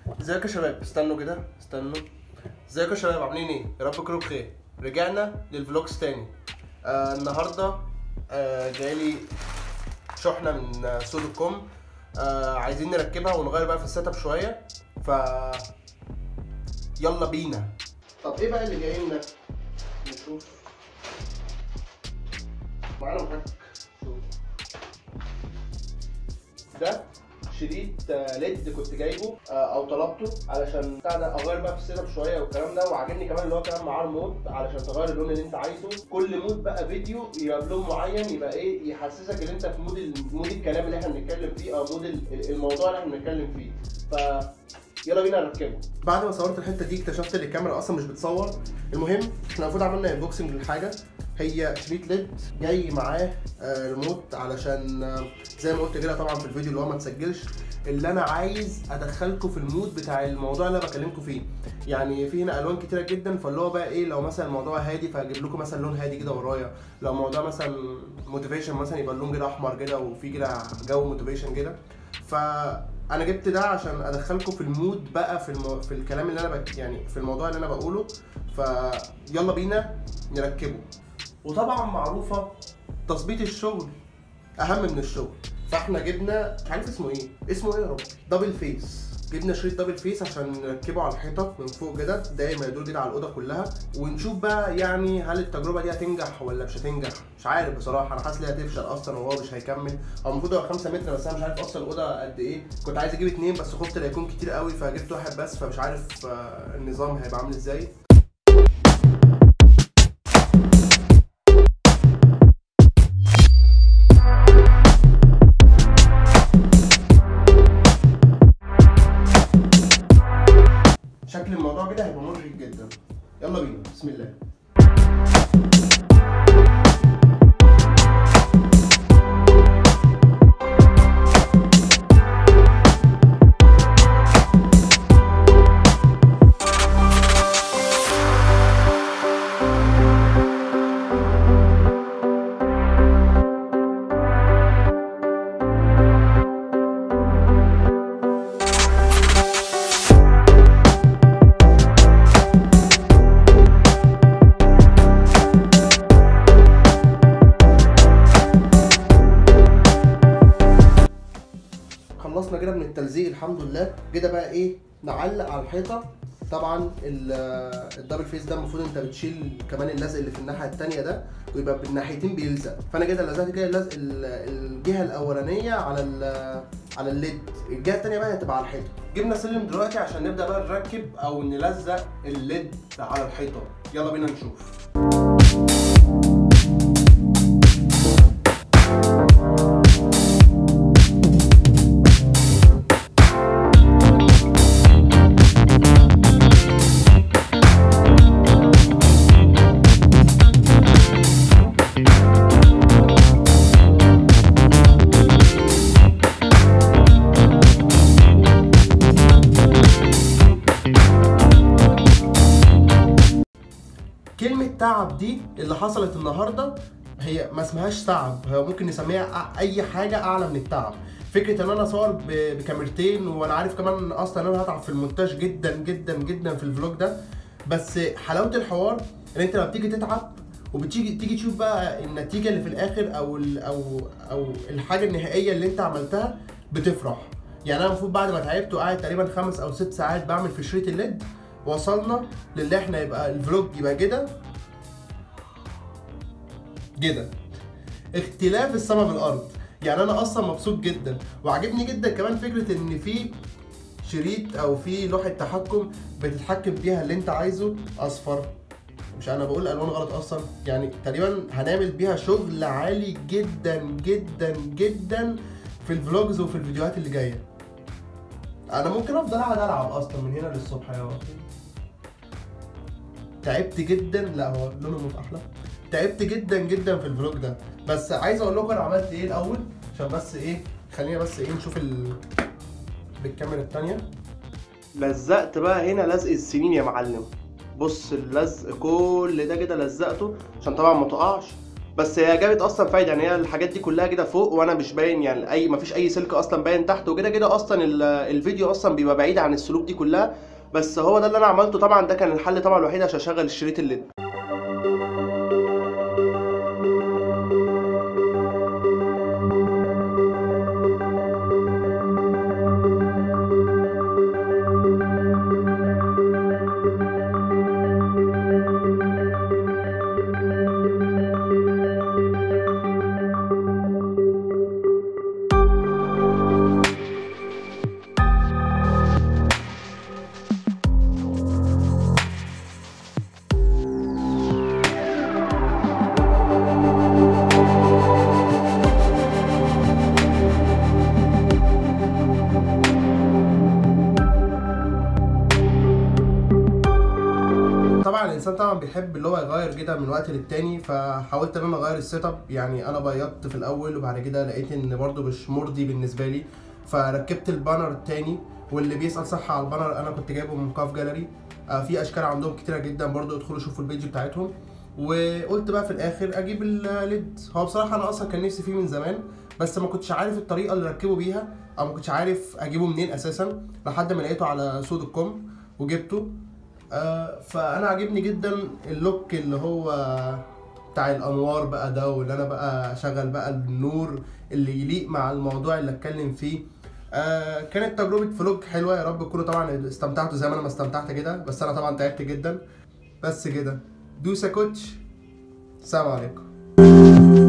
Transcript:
ازيكم يا شباب استنوا كده استنوا ازيكم يا شباب عاملين ايه يا رب تكونوا بخير رجعنا للفلوجز تاني آه النهارده آه جايلي شحنه من آه، سودو كوم آه عايزين نركبها ونغير بقى في السيت اب شويه ف يلا بينا طب ايه بقى اللي جاي لنا نشوف معانا محك شوف ده شريط آه، ليد كنت جايبه آه، او طلبته علشان بتاع ده اغير بقى في السيت اب شويه والكلام ده وعاجبني كمان اللي هو كمان معاه المود علشان تغير اللون اللي انت عايزه كل مود بقى فيديو يبقى بلون معين يبقى ايه يحسسك ان انت في مود ال- مود الكلام اللي احنا بنتكلم فيه او مود ال- الموضوع اللي احنا بنتكلم فيه ف يلا بينا نركبه بعد ما صورت الحته دي اكتشفت ان الكاميرا اصلا مش بتصور المهم احنا المفروض عملنا انبوكسنج للحاجه هي شريط ليد جاي معاه آه، ريموت علشان آه، زي ما قلت كده طبعا في الفيديو اللي هو ما تسجلش اللي انا عايز ادخلكم في المود بتاع الموضوع اللي انا بكلمكم فيه يعني في هنا الوان كتيره جدا فاللي هو بقى ايه لو مثلا الموضوع هادي فهجيب لكم مثلا لون هادي كده ورايا لو موضوع مثلا موتيفيشن مثلا يبقى اللون كده احمر كده وفي كده جو موتيفيشن كده فانا جبت ده عشان ادخلكم في المود بقى في المو... في الكلام اللي انا بك... يعني في الموضوع اللي انا بقوله فيلا بينا نركبه وطبعا معروفه تظبيط الشغل اهم من الشغل فاحنا جبنا مش عارف اسمه ايه اسمه ايه يا رب دبل فيس جبنا شريط دبل فيس عشان نركبه على الحيطه من فوق كده دايما يدور كده على الاوضه كلها ونشوف بقى يعني هل التجربه دي هتنجح ولا مش هتنجح مش عارف بصراحه انا حاسس ان هي هتفشل اصلا وهو مش هيكمل هو المفروض هو 5 متر بس انا مش عارف اصلا الاوضه قد ايه كنت عايز اجيب اتنين بس خفت لا يكون كتير قوي فجبت واحد بس فمش عارف آه، النظام هيبقى عامل ازاي شكل الموضوع كده هيبقى مرهق جدا يلا بينا بسم الله خلصنا كده من التلزيق الحمد لله كده بقى ايه نعلق على الحيطه طبعا ال- الدبل فيس ده المفروض انت بتشيل كمان اللزق اللي في الناحيه التانية ده ويبقى بالناحيتين بيلزق فانا كده لزقت كده اللزق ال- الجهه الاولانيه على ال- على الليد الجهه التانية بقى هتبقى على الحيطه جبنا سلم دلوقتي عشان نبدا بقى نركب او نلزق الليد على الحيطه يلا بينا نشوف كلمة تعب دي اللي حصلت النهاردة هي ما اسمهاش تعب هي ممكن نسميها أ- أي حاجة أعلى من التعب فكرة إن أنا أصور ب- بكاميرتين وأنا عارف كمان أصلا إن أنا هتعب في المونتاج جدا جدا جدا في الفلوج ده بس حلاوة الحوار إن أنت لما بتيجي تتعب وبتيجي تيجي تشوف بقى النتيجة اللي في الآخر أو ال أو أو الحاجة النهائية اللي أنت عملتها بتفرح يعني أنا المفروض بعد ما تعبت وقاعد تقريبا خمس أو ست ساعات بعمل في شريط الليد وصلنا للي احنا يبقى الفلوج يبقى كده كده اختلاف السما بالارض يعني انا اصلا مبسوط جدا وعجبني جدا كمان فكره ان في شريط او في لوحه تحكم بتتحكم بيها اللي انت عايزه اصفر مش انا بقول الوان غلط اصلا يعني تقريبا هنعمل بيها شغل عالي جدا جدا جدا في الفلوجز وفي الفيديوهات اللي جايه انا ممكن افضل قاعد العب اصلا من هنا للصبح يا رب تعبت جدا لا هو لونه موف احلى تعبت جدا جدا في الفلوج ده بس عايز اقول لكم انا عملت ايه الاول عشان بس ايه خلينا بس ايه نشوف ال... بالكاميرا التانية لزقت بقى هنا لزق السنين يا معلم بص اللزق كل ده كده لزقته عشان طبعا ما تقعش بس هي جابت اصلا فايده يعني هي الحاجات دي كلها كده فوق وانا مش باين يعني اي مفيش اي سلك اصلا باين تحت وكده كده اصلا ال- الفيديو اصلا بيبقى بعيد عن السلوك دي كلها بس هو ده اللي انا عملته طبعا ده كان الحل طبعا الوحيد عشان اشغل الشريط الليد طبعا الانسان طبعا بيحب اللي هو يغير كده من وقت للتاني فحاولت ان انا اغير السيت اب يعني انا بيضت في الاول وبعد كده لقيت ان برده مش مرضي بالنسبه لي فركبت البانر التاني واللي بيسال صح على البانر انا كنت جايبه من كاف جاليري آه في اشكال عندهم كتيره جدا برده ادخلوا شوفوا البيج بتاعتهم وقلت بقى في الاخر اجيب الليد هو بصراحه انا اصلا كان نفسي فيه من زمان بس ما كنتش عارف الطريقه اللي ركبه بيها او ما كنتش عارف اجيبه منين اساسا لحد ما لقيته على سود الكوم وجبته آه، فانا عاجبني جدا اللوك اللي هو بتاع الانوار بقى ده واللي انا بقى اشغل بقى النور اللي يليق مع الموضوع اللي اتكلم فيه آه كانت تجربة فلوج حلوة يا رب تكونوا طبعا استمتعتوا زي ما انا ما استمتعت كده بس انا طبعا تعبت جدا بس كده دوسة كوتش السلام عليكم